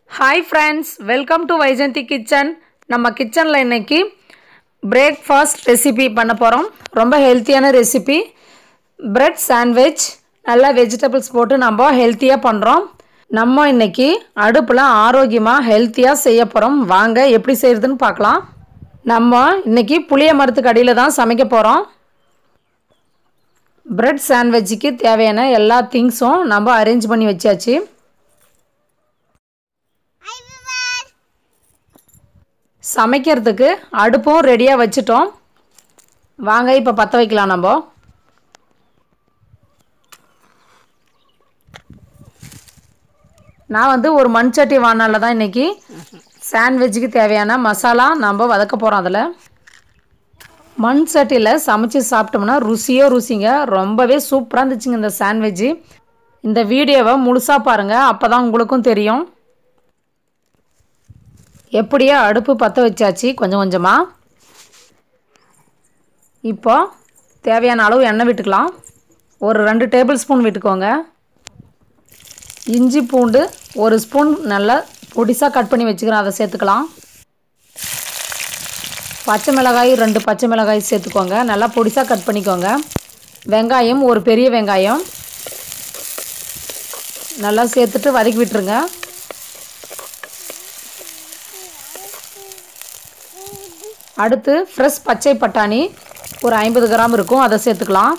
hi friends welcome to Vaijanthi kitchen நம்ம கிச்சனில் இன்னைக்கு பிரேக்ஃபாஸ்ட் ரெசிபி பண்ண போகிறோம் ரொம்ப ஹெல்த்தியான ரெசிபி பிரெட் சாண்ட்விச் நல்லா வெஜிடபிள்ஸ் போட்டு நம்ம ஹெல்த்தியாக பண்ணுறோம் நம்ம இன்னைக்கு அடுப்பில் ஆரோக்கியமாக ஹெல்த்தியாக செய்ய போகிறோம் வாங்க எப்படி செய்கிறதுன்னு பார்க்கலாம் நம்ம இன்னைக்கு புளிய மரத்துக்கு அடியில் தான் சமைக்க போகிறோம் பிரெட் சாண்ட்விச்சுக்கு தேவையான எல்லா திங்ஸும் நம்ம அரேஞ்ச் பண்ணி வச்சாச்சு சமைக்கிறதுக்கு அடுப்பும் ரெடியாக வச்சுட்டோம் வாங்க இப்போ பற்ற வைக்கலாம் நம்ம நான் வந்து ஒரு மண் சட்டி வானலில் தான் இன்றைக்கி சாண்ட்விட்சுக்கு தேவையான மசாலா நம்ம வதக்க போகிறோம் அதில் மண் சட்டியில் சமைச்சு சாப்பிட்டோம்னா ருசியோ ருசிங்க ரொம்பவே சூப்பராக இருந்துச்சுங்க இந்த சாண்ட்விட்ஜு இந்த வீடியோவை முழுசாக பாருங்கள் அப்போ தான் உங்களுக்கும் தெரியும் எப்படியோ அடுப்பு பற்ற வச்சாச்சு கொஞ்சம் கொஞ்சமாக இப்போ தேவையான அளவு எண்ணெய் விட்டுக்கலாம் ஒரு ரெண்டு டேபிள் ஸ்பூன் விட்டுக்கோங்க இஞ்சி பூண்டு ஒரு ஸ்பூன் நல்லா பொடிசாக கட் பண்ணி வச்சுக்கிறேன் அதை சேர்த்துக்கலாம் பச்சை மிளகாய் ரெண்டு பச்சை மிளகாய் சேர்த்துக்கோங்க நல்லா பொடிசாக கட் பண்ணிக்கோங்க வெங்காயம் ஒரு பெரிய வெங்காயம் நல்லா சேர்த்துட்டு வதக்கி விட்டுருங்க அடுத்து ஃப்ரெஷ் பச்சை பட்டாணி ஒரு ஐம்பது கிராம் இருக்கும் அதை சேர்த்துக்கலாம்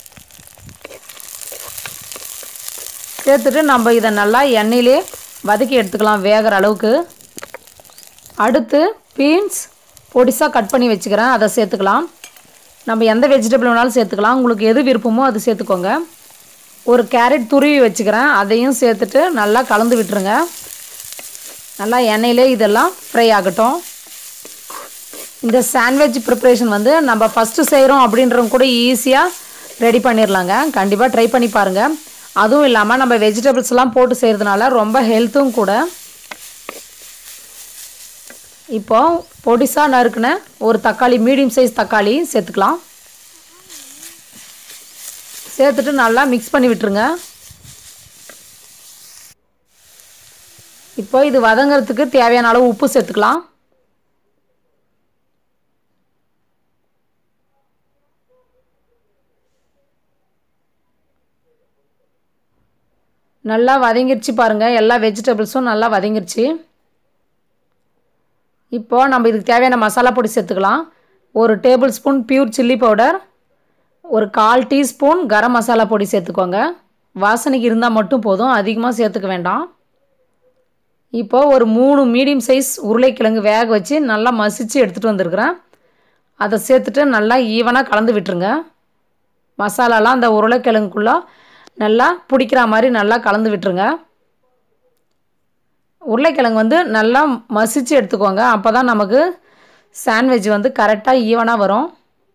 சேர்த்துட்டு நம்ம இதை நல்லா எண்ணெயிலே வதக்கி எடுத்துக்கலாம் வேகிற அளவுக்கு அடுத்து பீன்ஸ் பொடிசாக கட் பண்ணி வச்சுக்கிறேன் அதை சேர்த்துக்கலாம் நம்ம எந்த வெஜிடபிள் வேணாலும் சேர்த்துக்கலாம் உங்களுக்கு எது விருப்பமோ அது சேர்த்துக்கோங்க ஒரு கேரட் துருவி வச்சுக்கிறேன் அதையும் சேர்த்துட்டு நல்லா கலந்து விட்டுருங்க நல்லா எண்ணெயிலே இதெல்லாம் ஃப்ரை ஆகட்டும் இந்த சாண்ட்விச் ப்ரிப்ரேஷன் வந்து நம்ம ஃபஸ்ட்டு செய்கிறோம் அப்படின்றவங்க கூட ஈஸியாக ரெடி பண்ணிடலாங்க கண்டிப்பாக ட்ரை பண்ணி பாருங்கள் அதுவும் இல்லாமல் நம்ம வெஜிடபிள்ஸ்லாம் போட்டு செய்கிறதுனால ரொம்ப ஹெல்த்தும் கூட இப்போ பொடிசாக நறுக்குன ஒரு தக்காளி மீடியம் சைஸ் தக்காளி சேர்த்துக்கலாம் சேர்த்துட்டு நல்லா மிக்ஸ் பண்ணி விட்டுருங்க இப்போ இது வதங்கிறதுக்கு தேவையான அளவு உப்பு சேர்த்துக்கலாம் நல்லா வதங்கிருச்சு பாருங்கள் எல்லா வெஜிடபிள்ஸும் நல்லா வதங்கிருச்சு இப்போது நம்ம இதுக்கு தேவையான மசாலா பொடி சேர்த்துக்கலாம் ஒரு tablespoon pure chilli powder ஒரு கால் டீஸ்பூன் கரம் மசாலா பொடி சேர்த்துக்கோங்க வாசனைக்கு இருந்தால் மட்டும் போதும் அதிகமாக சேர்த்துக்க வேண்டாம் இப்போது ஒரு மூணு மீடியம் சைஸ் உருளைக்கிழங்கு வேக வச்சு நல்லா மசித்து எடுத்துகிட்டு வந்திருக்கிறேன் அதை சேர்த்துட்டு நல்லா ஈவனாக கலந்து விட்டுருங்க மசாலாலாம் அந்த உருளைக்கிழங்குக்குள்ளே நல்லா பிடிக்கிற மாதிரி நல்லா கலந்து விட்டுருங்க உருளைக்கிழங்கு வந்து நல்லா மசித்து எடுத்துக்கோங்க அப்போ தான் நமக்கு சாண்ட்விச் வந்து கரெக்டாக ஈவனாக வரும்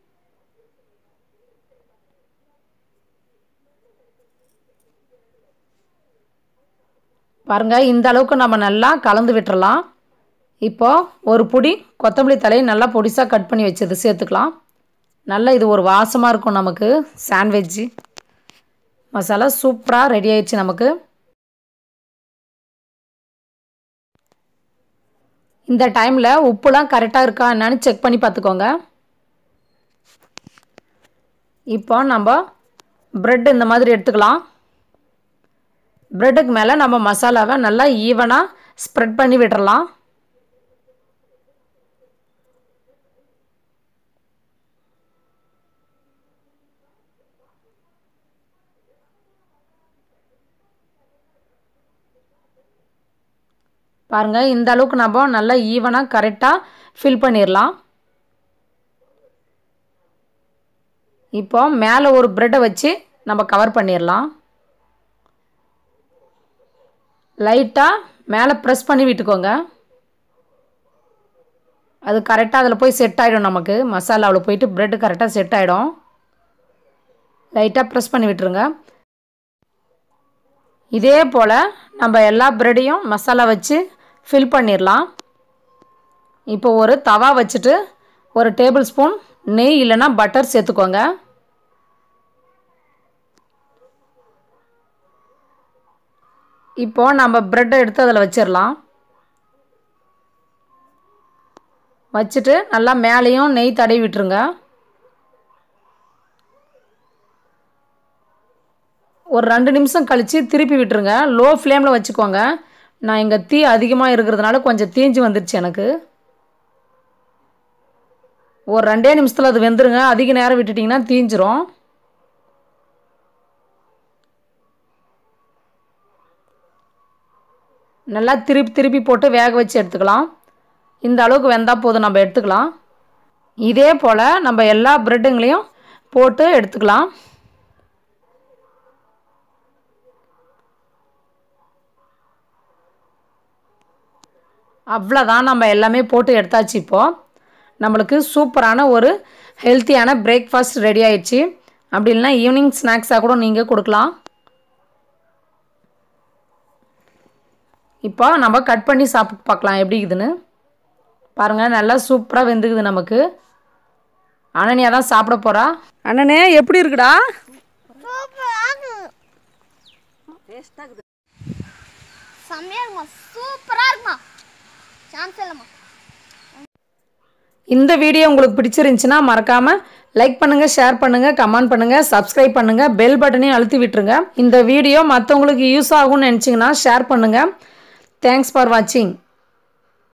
பாருங்கள் இந்த அளவுக்கு நம்ம நல்லா கலந்து விட்டுறலாம் இப்போது ஒரு பொடி கொத்தமல்லி தலையை நல்லா பொடிசாக கட் பண்ணி வச்சது சேர்த்துக்கலாம் நல்லா இது ஒரு வாசமாக இருக்கும் நமக்கு சாண்ட்விட்ஜு மசாலா சூப்பராக ரெடி ஆயிடுச்சு நமக்கு இந்த டைமில் உப்புலாம் கரெக்டாக இருக்கா என்னன்னு செக் பண்ணி பார்த்துக்கோங்க இப்போ நம்ம ப்ரெட் இந்த மாதிரி எடுத்துக்கலாம் ப்ரெட்டுக்கு மேலே நம்ம மசாலாவை நல்லா ஈவனாக ஸ்ப்ரெட் பண்ணி விட்டுறலாம் பாருங்கள் இந்த அளவுக்கு நம்ம நல்லா ஈவனாக கரெக்டாக ஃபில் பண்ணிடலாம் இப்போ மேலே ஒரு ப்ரெட்டை வச்சு நம்ம கவர் பண்ணிடலாம் லைட்டாக மேலே ப்ரெஸ் பண்ணி விட்டுக்கோங்க அது கரெக்டாக அதில் போய் செட் ஆகிடும் நமக்கு மசாலாவில் போயிட்டு ப்ரெட்டு கரெக்டாக செட் ஆகிடும் லைட்டாக ப்ரெஸ் பண்ணி விட்டுருங்க இதே போல் நம்ம எல்லா ப்ரெட்டையும் மசாலா வச்சு ஃபில் பண்ணிடலாம் இப்போ ஒரு தவா வச்சுட்டு ஒரு டேபிள் ஸ்பூன் நெய் இல்லைன்னா பட்டர் சேர்த்துக்கோங்க இப்போது நம்ம ப்ரெட்டை எடுத்து அதில் வச்சிடலாம் வச்சுட்டு நல்லா மேலேயும் நெய் தடவி விட்டுருங்க ஒரு ரெண்டு நிமிஷம் கழித்து திருப்பி விட்டுருங்க லோ ஃப்ளேமில் வச்சுக்கோங்க நான் இங்கே தீ அதிகமாக இருக்கிறதுனால கொஞ்சம் தீஞ்சு வந்துடுச்சு எனக்கு ஒரு ரெண்டே நிமிஷத்தில் அது வெந்துருங்க அதிக நேரம் விட்டுட்டிங்கன்னா தீஞ்சிரும் நல்லா திருப்பி திருப்பி போட்டு வேக வச்சு எடுத்துக்கலாம் இந்த அளவுக்கு வெந்தால் போதும் நம்ம எடுத்துக்கலாம் இதே போல் நம்ம எல்லா ப்ரெட்டுங்களையும் போட்டு எடுத்துக்கலாம் அவ்வளோதான் நம்ம எல்லாமே போட்டு எடுத்தாச்சு இப்போது நம்மளுக்கு சூப்பரான ஒரு ஹெல்த்தியான பிரேக்ஃபாஸ்ட் ரெடி ஆயிடுச்சு அப்படி இல்லைனா ஈவினிங் ஸ்நாக்ஸாக கூட நீங்கள் கொடுக்கலாம் இப்போ நம்ம கட் பண்ணி சாப்பிட்டு பார்க்கலாம் எப்படி இருக்குதுன்னு பாருங்கள் நல்லா சூப்பராக வெந்துக்குது நமக்கு அனனியா தான் சாப்பிட போகிறா அண்ணனே எப்படி இருக்குடா செம்மையா இருக்குமா சூப்பரா இருக்குமா சான்ஸ் இல்லைம்மா இந்த வீடியோ உங்களுக்கு பிடிச்சிருந்துச்சுன்னா மறக்காமல் லைக் பண்ணுங்கள் ஷேர் பண்ணுங்கள் கமெண்ட் பண்ணுங்கள் சப்ஸ்கிரைப் பண்ணுங்கள் பெல் பட்டனையும் அழுத்தி விட்டுருங்க இந்த வீடியோ மற்றவங்களுக்கு யூஸ் ஆகும்னு நினச்சிங்கன்னா ஷேர் பண்ணுங்கள் தேங்க்ஸ் ஃபார் வாட்சிங்